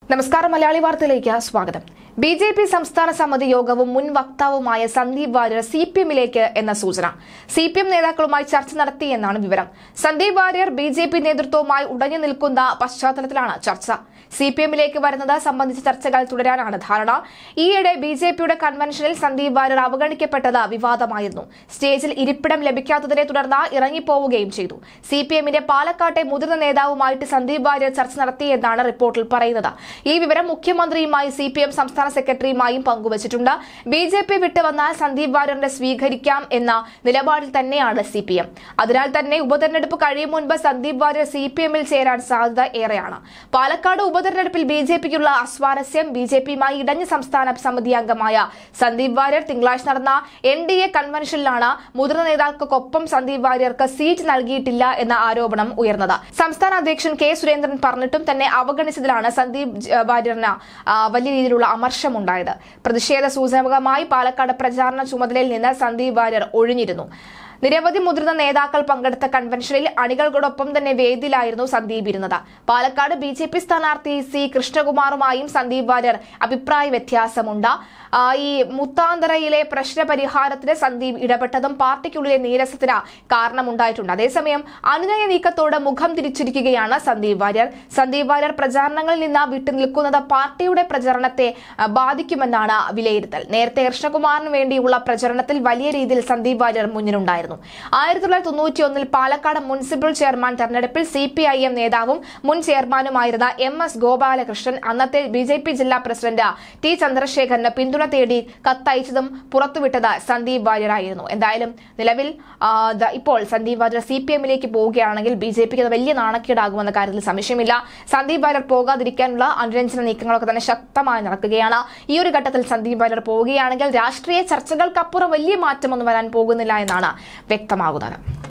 നമസ്കാരം മലയാളി വാർത്തയിലേക്ക് സ്വാഗതം ബി ജെ പി സംസ്ഥാന സമിതി യോഗവും മുൻ വക്താവുമായ സന്ദീപ് വാര്യർ സി പി എമ്മിലേക്ക് എന്ന സൂചന സി പി എം നേതാക്കളുമായി ചർച്ച നടത്തിയെന്നാണ് വിവരം Sandeep Warrier B J P നേതൃത്വവുമായി ഉടഞ്ഞു നിൽക്കുന്ന പശ്ചാത്തലത്തിലാണ് ചർച്ച സി പി എമ്മിലേക്ക് വരുന്നത് സംബന്ധിച്ച ചർച്ചകൾ തുടരാനാണ് ധാരണ ഈയിടെ ബി ജെ പിയുടെ കൺവെൻഷനിൽ സന്ദീപ് വാര്യർ അവഗണിക്കപ്പെട്ടത് വിവാദമായിരുന്നു സ്റ്റേജിൽ ഇരിപ്പിടം ലഭിക്കാത്തതിനെ തുടർന്ന് ഇറങ്ങിപ്പോവുകയും ചെയ്തു സി പി എമ്മിന്റെ പാലക്കാട്ടെ മുതിർന്ന നേതാവുമായിട്ട് സന്ദീപ് വാര്യർ ചർച്ച നടത്തിയെന്നാണ് റിപ്പോർട്ടിൽ പറയുന്നത് ഈ വിവരം മുഖ്യമന്ത്രിയുമായി സി പി എം സംസ്ഥാന സെക്രട്ടറിയുമായും പങ്കുവച്ചിട്ടുണ്ട് ബി ജെ പി വിട്ടുവന്നാൽ സന്ദീപ് വാര്യറിനെ സ്വീകരിക്കാം എന്ന നിലപാടിൽ തന്നെയാണ് സി പി എം അതിനാൽ തന്നെ ഉപതെരഞ്ഞെടുപ്പ് കഴിയും മുൻപ് സന്ദീപ് വാര്യർ സി പി എമ്മിൽ ചേരാൻ സാധ്യത ഏറെയാണ് പാലക്കാട് ഉപതെരഞ്ഞെടുപ്പിൽ ബി ജെ പിക്കുള്ള അസ്വാരസ്യം ബി ജെ പിയുമായി ഇടഞ്ഞ സംസ്ഥാന സമിതി അംഗമായ സന്ദീപ് വാര്യർ തിങ്കളാഴ്ച നടന്ന എൻ ഡി എ കൺവെൻഷനിലാണ് മുതിർന്ന നേതാക്കൾക്കൊപ്പം സന്ദീപ് വാര്യർക്ക് സീറ്റ് നൽകിയിട്ടില്ല എന്ന ആരോപണം ഉയർന്നത് സംസ്ഥാന അധ്യക്ഷൻ കെ സുരേന്ദ്രൻ പറഞ്ഞിട്ടും തന്നെ അവഗണിച്ചതിലാണ് സന്ദീപ് ജ- വാര്യറിന് ആ, വലിയ രീതിയിലുള്ള അമർഷമുണ്ടായത് പ്രതിഷേധ സൂചകമായി പാലക്കാട് പ്രചാരണ ചുമതലയിൽ നിന്ന് സന്ദീപ് വാര്യർ ഒഴിഞ്ഞിരുന്നു നിരവധി മുതിർന്ന നേതാക്കൾ പങ്കെടുത്ത കൺവെൻഷനിൽ അണികളോടൊപ്പം തന്നെ വേദിയിലായിരുന്നു സന്ദീപ് ഇരുന്നത് പാലക്കാട് ബി ജെ പി സ്ഥാനാർത്ഥി സി കൃഷ്ണകുമാറുമായും സന്ദീപ് വാര്യർ അഭിപ്രായ വ്യത്യാസമുണ്ട് ആ, ഈ മുത്താന്തറയിലെ പ്രശ്ന പരിഹാരത്തിന് സന്ദീപ് ഇടപെട്ടതും പാർട്ടിക്കുള്ളിലെ നീരസത്തിന് കാരണമുണ്ടായിട്ടുണ്ട് അതേസമയം അനുനയ നീക്കത്തോട് മുഖം തിരിച്ചിരിക്കുകയാണ് സന്ദീപ് വാര്യർ സന്ദീപ് വാര്യർ പ്രചാരണങ്ങളിൽ നിന്ന് വിട്ടുനിൽക്കുന്നത് പാർട്ടിയുടെ പ്രചരണത്തെ ആ, ബാധിക്കുമെന്നാണ് വിലയിരുത്തൽ നേരത്തെ കൃഷ്ണകുമാറിന് വേണ്ടിയുള്ള പ്രചരണത്തിൽ വലിയ രീതിയിൽ സന്ദീപ് വാര്യർ മുന്നിലുണ്ടായിരുന്നു ആയിരത്തി തൊള്ളായിരത്തി തൊണ്ണൂറ്റി ഒന്നിൽ പാലക്കാട് മുനിസിപ്പൽ ചെയർമാൻ തെരഞ്ഞെടുപ്പിൽ സി പി ഐ എം നേതാവും മുൻ ചെയർമാനുമായിരുന്ന എം എസ് ഗോപാലകൃഷ്ണൻ അന്നത്തെ ബി ജെ പി ജില്ലാ പ്രസിഡന്റ് ടി ചന്ദ്രശേഖരന് പിന്തുണ തേടി കത്തയച്ചതും പുറത്തുവിട്ടത് സന്ദീപ് വാര്യരായിരുന്നു എന്തായാലും നിലവിൽ ആ, ദ- ഇപ്പോൾ സന്ദീപ് വാര്യർ സി പി എമ്മിലേക്ക് പോവുകയാണെങ്കിൽ ബി ജെ പിക്ക് അത് വലിയ നാണക്കേടാകുമെന്ന കാര്യത്തിൽ സംശയമില്ല സന്ദീപ് വാര്യർ പോകാതിരിക്കാനുള്ള അനുരഞ്ജന നീക്കങ്ങളൊക്കെ തന്നെ ശക്തമായി നടക്കുകയാണ് ഈ ഒരു ഘട്ടത്തിൽ സന്ദീപ് വാര്യർ പോവുകയാണെങ്കിൽ രാഷ്ട്രീയ ചർച്ചകൾക്കപ്പുറം വലിയ മാറ്റമൊന്നും വരാൻ പോകുന്നില്ല എന്നാണ് വ്യക്തമാകുന്നത്